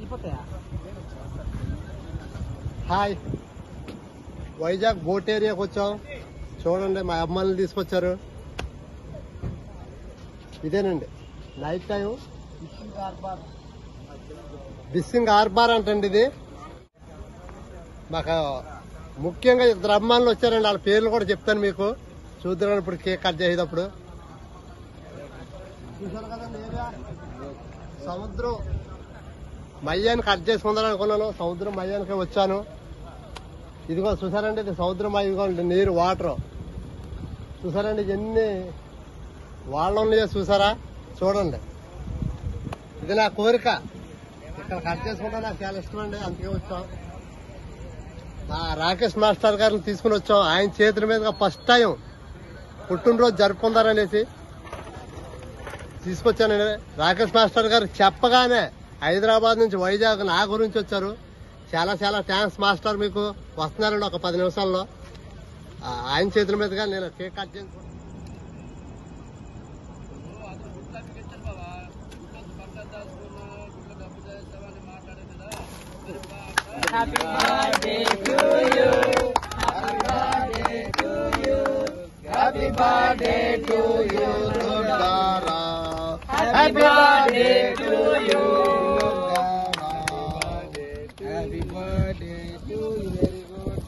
వెళ్ళిపోతాయా hi Vizag boat ఏరియాకి వచ్చాం చూడండి మా అమ్మాయిని తీసుకొచ్చారు ఇదేనండి నైట్ టైం బిస్సింగ్ హార్బార్ అంటండి ఇది మాకు ముఖ్యంగా ఇద్దరు అమ్మాయిలు వచ్చారండి వాళ్ళ పేర్లు కూడా చెప్తాను మీకు చూద్దాం ఇప్పుడు కేక్ కట్ చేసేటప్పుడు చూసారు కదండి ఏరియా సముద్రం మయ్యాన్ని కట్ చేసుకుందాం అనుకున్నాను సముద్రం మయ్యానికి వచ్చాను ఇదిగో చూసారండి ఇది సముద్రం మయ్య ఇదిగోండి నీరు వాటర్ చూసారండి ఎన్ని వాళ్ళు ఉన్నాయో చూసారా చూడండి ఇది నా కోరిక ఇక్కడ కట్ చేసుకుంటే నాకు చాలా ఇష్టం అండి అందుకే వచ్చాం మా రాకేష్ మాస్టర్ గారిని తీసుకుని వచ్చాం ఆయన చేతుల మీదుగా ఫస్ట్ టైం పుట్టినరోజు జరుపుకుందారనేసి తీసుకొచ్చానండి రాకేష్ మాస్టర్ గారు చెప్పగానే హైదరాబాద్ నుంచి వైజాగ్ నా గురించి వచ్చారు చాలా చాలా థ్యాంక్స్ మాస్టర్ మీకు వస్తున్నారండి ఒక పది నిమిషాల్లో ఆ, ఆయన చేతుల మీదుగా నేను కేక్ కట్ చేసుకుంటాను happy birthday to you happy birthday to you happy birthday to you happy birthday to you happy birthday to you very good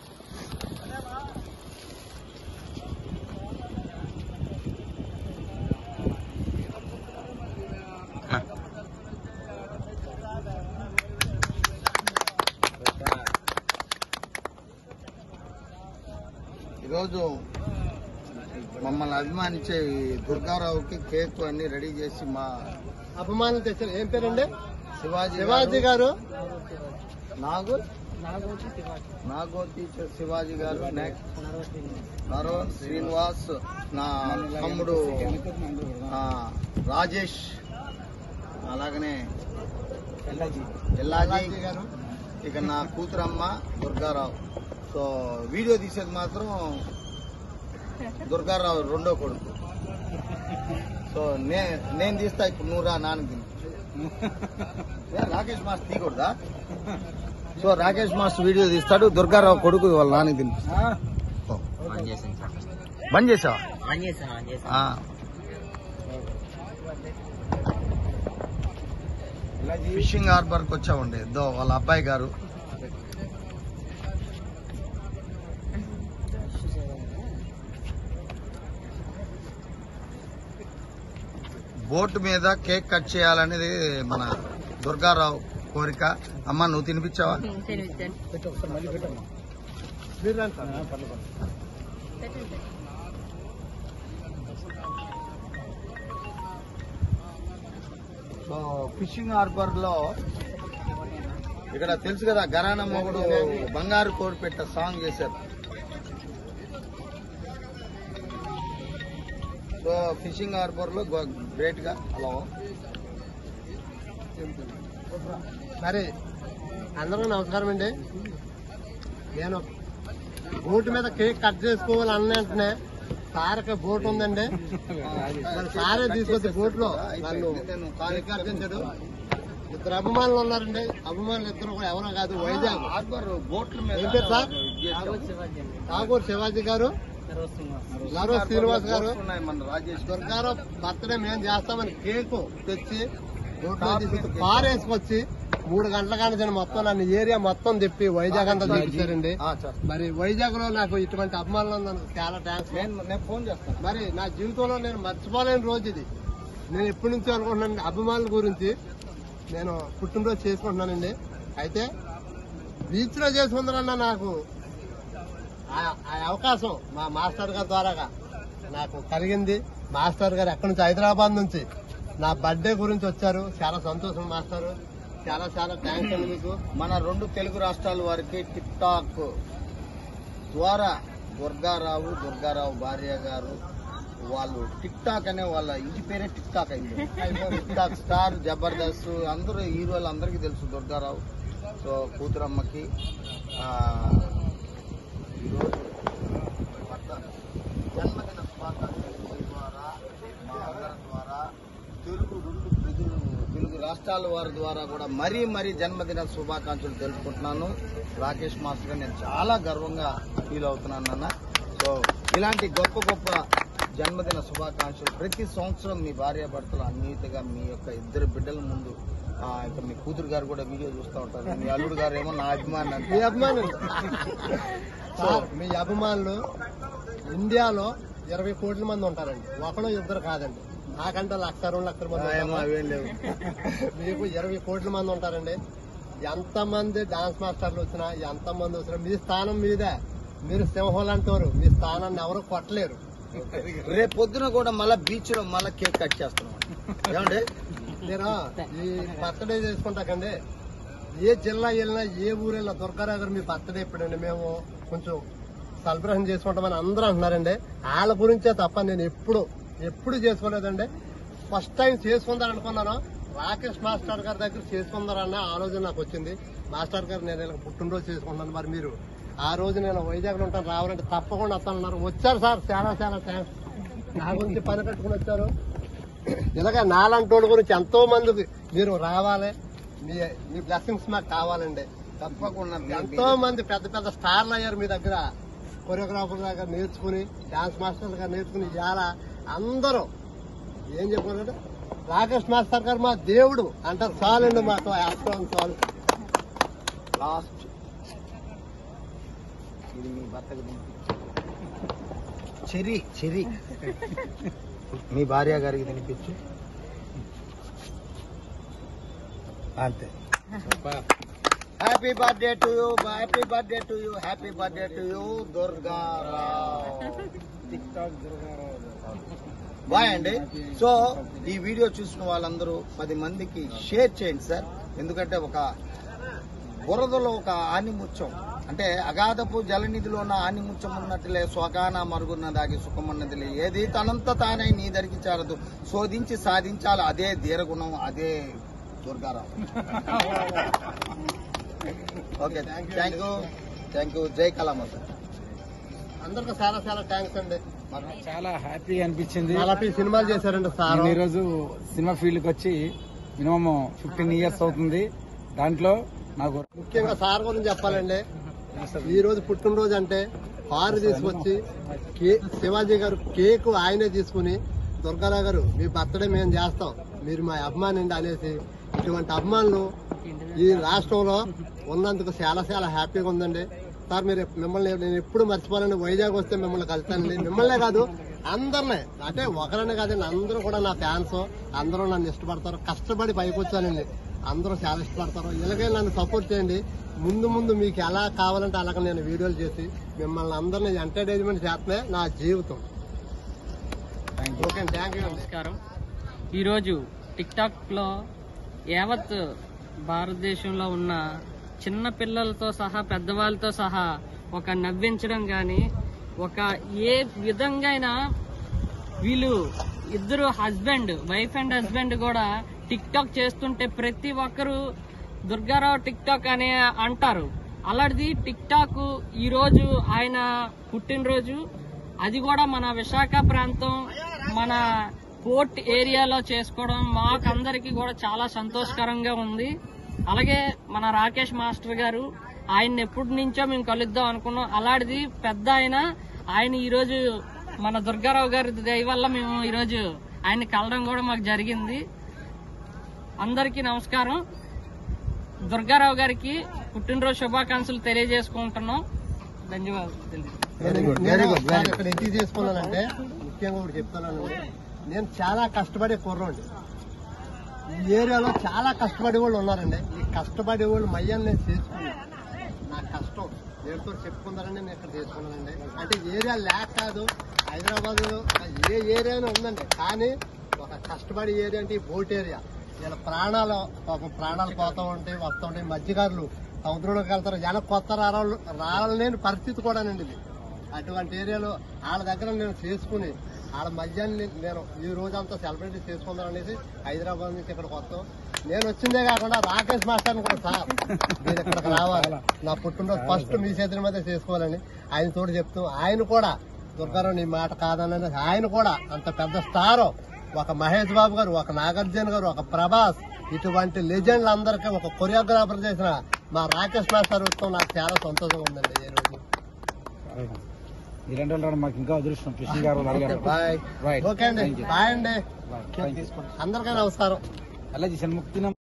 ఈరోజు మమ్మల్ని అభిమానించే ఈ దుర్గారావుకి కేక్ అన్ని రెడీ చేసి మా అభిమానులు తెచ్చారు ఏం పేరండి శివాజీ శివాజీ గారు నాగు నాగోటి శివాజీ నాగో టీచర్ శివాజీ గారు నెక్స్ట్ నరోటి నరోన్ శ్రీనివాస్ నా తమ్ముడు ఆ, రాజేష్ అలాగనే ఎల్లాజీ ఎల్లాజీ శివాజీ గారు ఇక నా కూతురమ్మ దుర్గారావు సో వీడియో తీసేది మాత్రం దుర్గారావు రెండో కొడుకు సో నే నేను తీస్తా ఇప్పుడు నువ్వు రా నాన్నకి ఏ, రాకేష్ మాస్టర్ తీయకూడదా సో రాకేష్ మాస్టర్ వీడియో తీస్తాడు దుర్గారావు కొడుకు వాళ్ళ నాన్నకి తిని బంద్ చేసావా ఆన్ చేశాను ఆన్ చేశాను ఆ. ఫిషింగ్ హార్బర్ కి వచ్చామండి దో వాళ్ళ అబ్బాయి గారు బోట్ మీద కేక్ కట్ చేయాలనేది మన దుర్గారావు కోరిక అమ్మ నువ్వు తినిపించావా పెట్టు ఒకసారి మళ్ళీ పెట్టమ్మా మీరు రండి సార్. సో ఫిషింగ్ హార్బర్ లో ఇక్కడ తెలుసు కదా గరాన మొగుడు బంగారు కోడి పెట్ట సాంగ్ చేశారు సో ఫిషింగ్ హార్బర్ లో గ్రేట్ గా హలో మరి అందరూ నమస్కారం అండి నేను బోటు మీద కేక్ కట్ చేసుకోవాలి అన్న వెంటనే సార్కి బోట్ ఉందండి మరి సారే తీసుకొచ్చి బోట్ లో నన్ను కేక్ కట్ చేశాడు ఇద్దరు అభిమానులు ఉన్నారండి అభిమానులు ఇద్దరు కూడా ఎవరో కాదు వైజాగ్ హార్బర్ బోట్ల మీద ఏం పేరు సార్? ఇది చేశాం. నాగోటి శివాజీ అండి ఠాగూర్ శివాజీ గారు నరోజ్ శ్రీనివాస్ లరో శ్రీనివాస్ గారు బోట్లు ఉన్నాయి మన రాజేష్ గారు దుర్గారావు బర్త్డే మేము చేస్తామని కేకు తెచ్చి రోడ్లో తీసుకొచ్చి పారేసుకొచ్చి మూడు గంటల కానీ నేను మొత్తం నన్ను ఏరియా మొత్తం తిప్పి వైజాగ్ అంతా చూపించారండి ఆ, సార్. మరి వైజాగ్ లో నాకు ఇటువంటి అభిమానులు ఉన్నందుకు చాలా థ్యాంక్స్ నేను నేను ఫోన్ చేస్తాను మరి నా జీవితంలో నేను మర్చిపోలేని రోజు ఇది నేను ఎప్పటి నుంచో అనుకుంటున్నాను అభిమానుల గురించి నేను పుట్టినరోజు చేసుకుంటున్నానండి అయితే బీచ్ లో చేసుకుందారన్న నాకు ఆ- ఆ అవకాశం మా మాస్టర్ గారి ద్వారాగా నాకు కలిగింది మాస్టర్ గారు ఎక్కడి నుంచి హైదరాబాద్ నుంచి నా బర్త్డే గురించి వచ్చారు చాలా సంతోషం మాస్టర్ చాలా చాలా థ్యాంక్స్ అండి మీకు మన రెండు తెలుగు రాష్ట్రాల వారికి టిక్ టాక్ ద్వారా దుర్గారావు దుర్గారావు భార్య గారు వాళ్ళు టిక్ టాక్ అనే వాళ్ళ ఇంటి పేరే టిక్ టాక్ అయింది టిక్ టాక్ స్టార్ జబర్దస్త్ అందరూ హీరోలు అందరికీ తెలుసు దుర్గారావు సో కూతురమ్మకి ఆ, ఈరోజు భర్త జన్మదిన శుభాకాంక్షలు ద్వారా మా అందరి ద్వారా తెలుగు రెండు తెలుగు తెలుగు రాష్ట్రాల వారి ద్వారా కూడా మరీ మరీ జన్మదిన శుభాకాంక్షలు తెలుపుకుంటున్నాను రాకేష్ మాస్టర్ గారు నేను చాలా గర్వంగా ఫీల్ అవుతున్నాను నాన్న సో ఇలాంటి గొప్ప గొప్ప జన్మదిన శుభాకాంక్షలు ప్రతి సంవత్సరం మీ భార్యాభర్తలు అన్నిటిగా మీ యొక్క ఇద్దరు బిడ్డల ముందు ఆ, ఇంకా మీ కూతురు గారు కూడా వీడియో చూస్తూ ఉంటారు మీ అల్లుడు గారు ఏమో నా అభిమాని మీ అంటే అభిమానులు సార్, మీ అభిమానులు ఇండియాలో ఇరవై కోట్ల మంది ఉంటారండి ఒకడు ఇద్దరు కాదండి నాకంటే లక్ష రెండు లక్షల మంది ఏమో ఉంటారు. అవేం లేవు మీకు ఇరవై కోట్ల మంది ఉంటారండి ఎంత మంది డాన్స్ మాస్టర్లు వచ్చినా ఎంత మంది వచ్చినా మీ స్థానం మీదే మీరు సింహం లాంటివారు మీ స్థానాన్ని ఎవరు కొట్టలేరు రేపు పొద్దున కూడా మళ్ళీ బీచ్ లో మళ్ళీ కేక్ కట్ చేస్తున్నాం ఏమండి మీరు ఈ బర్త్డే చేసుకుంటాకండి ఏ జిల్లా వెళ్ళినా ఏ ఊరు వెళ్ళినా దుర్గారావు గారు మీ బర్త్డే ఎప్పుడండి మేము కొంచెం సెలబ్రేషన్ చేసుకుంటామని అందరూ అంటున్నారండి వాళ్ళ గురించే తప్ప నేను ఎప్పుడు ఎప్పుడు చేసుకోలేదండి ఫస్ట్ టైం చేసుకుందాం అనుకున్నాను రాకేష్ మాస్టర్ గారి దగ్గర చేసుకుందారన్న ఆలోచన నాకు వచ్చింది మాస్టర్ గారు నేను ఇలా పుట్టినరోజు చేసుకుంటాను మరి మీరు ఆ రోజు నేను వైజాగ్లో ఉంటాను రావాలంటే తప్పకుండా వస్తానన్నారు వచ్చారు సార్ చాలా చాలా థ్యాంక్స్ నా గురించి పని కట్టుకుని వచ్చారు ఇలాగే నాలాంటి వాళ్ళ గురించి ఎంతో మందికి మీరు రావాలి మీ మీ బ్లెస్సింగ్స్ మాకు కావాలండి తప్పకుండా మీ- ఎంతో మంది పెద్ద పెద్ద స్టార్లు అయ్యారు మీ దగ్గర కొరియోగ్రాఫర్ దగ్గర నేర్చుకుని డాన్స్ మాస్టర్ దగ్గర నేర్చుకుని ఇవాళ అందరూ ఏం చెప్పారంటే రాకేష్ మాస్టర్ గారు మా దేవుడు అంటారు చాలండి మాకు ఆశ్రమం చాలు లాస్ట్ ఇది మీ భర్తకు తినిపించు చెరి చెరి మీ భార్య గారికి తినిపించు అంతే happy birthday to you happy birthday to you happy birthday to you Durgarao bye అండి సో ఈ వీడియో చూసిన వాళ్ళందరూ పది మందికి షేర్ చేయండి సార్ ఎందుకంటే ఒక బురదలో ఒక ఆనిముత్యం అంటే అగాధపు జలనిధిలో ఉన్న ఆనిముత్యం ఉన్నట్లే స్వగాన మరుగున్న దాగి సుఖమన్నదిలే ఏది తనంత తానై నీ దరికి చేరదు శోధించి సాధించాలి అదే ధీరగుణం అదే Durgarao okay thank you thank you జై కలామ సార్ అందరికీ చాలా చాలా థ్యాంక్స్ అండి చాలా హ్యాపీగా అనిపించింది నలభై సినిమాలు చేశారండి సార్ నేను ఈరోజు సినిమా ఫీల్డ్ కి వచ్చి మినిమం ఫిఫ్టీన్ ఇయర్స్ అవుతుంది దాంట్లో నాకు ముఖ్యంగా సార్ గురించి చెప్పాలండి ఈ రోజు పుట్టినరోజు అంటే కారు తీసుకొచ్చి కే- శివాజీ గారు కేక్ ఆయనే తీసుకుని దుర్గారావు గారు మీ బర్త్డే మేము చేస్తాం మీరు మా అభిమానండి అనేసి ఇటువంటి అభిమానులు ఈ రాష్ట్రంలో ఉన్నందుకు చాలా చాలా హ్యాపీగా ఉందండి సార్ మీరు మిమ్మల్ని నేను ఎప్పుడు మర్చిపోవాలని వైజాగ్ వస్తే మిమ్మల్ని కలుస్తానండి మిమ్మల్నే కాదు అందరినీ అంటే ఒకరనే కాదండి అందరూ కూడా నా ఫ్యాన్స్ అందరూ నన్ను ఇష్టపడతారు కష్టపడి పైకి వచ్చానండి అందరూ చాలా ఇష్టపడతారు ఇలాగే నన్ను సపోర్ట్ చేయండి ముందు ముందు మీకు ఎలా కావాలంటే అలాగ నేను వీడియోలు చేసి మిమ్మల్ని అందరినీ ఎంటర్టైన్మెంట్ చేస్తమే నా జీవితం thank you okay thank you అండి నమస్కారం ఈరోజు టిక్ టాక్ లో యావత్ భారతదేశంలో ఉన్న చిన్న పిల్లలతో సహా పెద్దవాళ్ళతో సహా ఒక నవ్వించడం గాని ఒక ఏ విధంగా అయినా వీళ్ళు ఇద్దరు హస్బెండ్ వైఫ్ అండ్ హస్బెండ్ కూడా టిక్ టాక్ చేస్తుంటే ప్రతి ఒక్కరు దుర్గారావు టిక్ టాక్ అని అంటారు అలాంటిది టిక్ టాక్ ఈ రోజు ఆయన పుట్టినరోజు అది కూడా మన విశాఖ ప్రాంతం మన పోర్ట్ ఏరియాలో చేసుకోవడం మాకందరికి కూడా చాలా సంతోషకరంగా ఉంది అలాగే మన రాకేష్ మాస్టర్ గారు ఆయన ఎప్పటి నుంచో మేము కలుద్దాం అనుకున్నాం అలాంటిది పెద్ద ఆయన ఆయన ఈరోజు మన దుర్గారావు గారి దయ వల్ల మేము ఈరోజు ఆయన్ని కలవడం కూడా మాకు జరిగింది అందరికీ నమస్కారం దుర్గారావు గారికి పుట్టినరోజు శుభాకాంక్షలు తెలియజేసుకుంటున్నాం ధన్యవాదాలు తెలియజేస్తున్నాం. Very good, నేను very good, very సార్ ఇక్కడ ఎందుకు చేసుకున్నానంటే ముఖ్యంగా ఒకటి చెప్తాను నేను చాలా కష్టపడే కుర్రోండి ఈ ఏరియాలో చాలా కష్టపడే వాళ్ళు ఉన్నారండి ఈ కష్టపడే వాళ్ళు మయ్యాన్ని నేను చేసుకున్నాను నా కష్టం నేరుతో చెప్పుకుందారని నేను ఇక్కడ చేసుకున్నానండి అంటే ఏరియా లేక కాదు హైదరాబాద్ ఏ ఏరియానే ఉందండి కానీ ఒక కష్టపడే ఏరియా అంటే ఈ బోట్ ఏరియా వీళ్ళ ప్రాణాలు పాపం ప్రాణాలు పోతూ ఉంటాయి వస్తూ ఉంటాయి మధ్యకారులు సముద్రంలోకి వెళ్తారు జనం కొత్త రావాలి రాలేని పరిస్థితి కూడానండి ఇది అటువంటి ఏరియాలో వాళ్ళ దగ్గర నేను చేసుకుని వాళ్ళ మధ్యాహ్నం నేను ఈ రోజంతా సెలబ్రేట్ చేసుకుందాం అనేసి హైదరాబాద్ నుంచి ఇక్కడికి వస్తాం నేను వచ్చిందే కాకుండా రాకేష్ మాస్టర్ కూడా సార్ మీరు ఇక్కడికి రావాలి నా పుట్టినరోజు ఫస్ట్ మీ చేతుల మీద చేసుకోవాలని ఆయన తోడు చెప్తూ ఆయన కూడా దుర్గారావు నీ మాట కాదనని ఆయన కూడా అంత పెద్ద స్టార్ ఒక మహేష్ బాబు గారు ఒక నాగార్జున గారు ఒక ప్రభాస్ ఇటువంటి లెజెండ్లు అందరికీ ఒక కొరియోగ్రాఫర్ చేసిన మా రాకేష్ మాస్టర్ వస్తాం నాకు చాలా సంతోషంగా ఉందండి ఈ రోజు ఇలాంటి వాళ్ళు రావడం మాకు ఇంకా అదృష్టం కృష్ణ గారు వాళ్ళు అడిగారు బాయ్ రైట్ ఓకే అండి Thank you. బాయ్ అండి Bye. Thank you. అందరికీ నమస్కారం అలాగే ముక్తి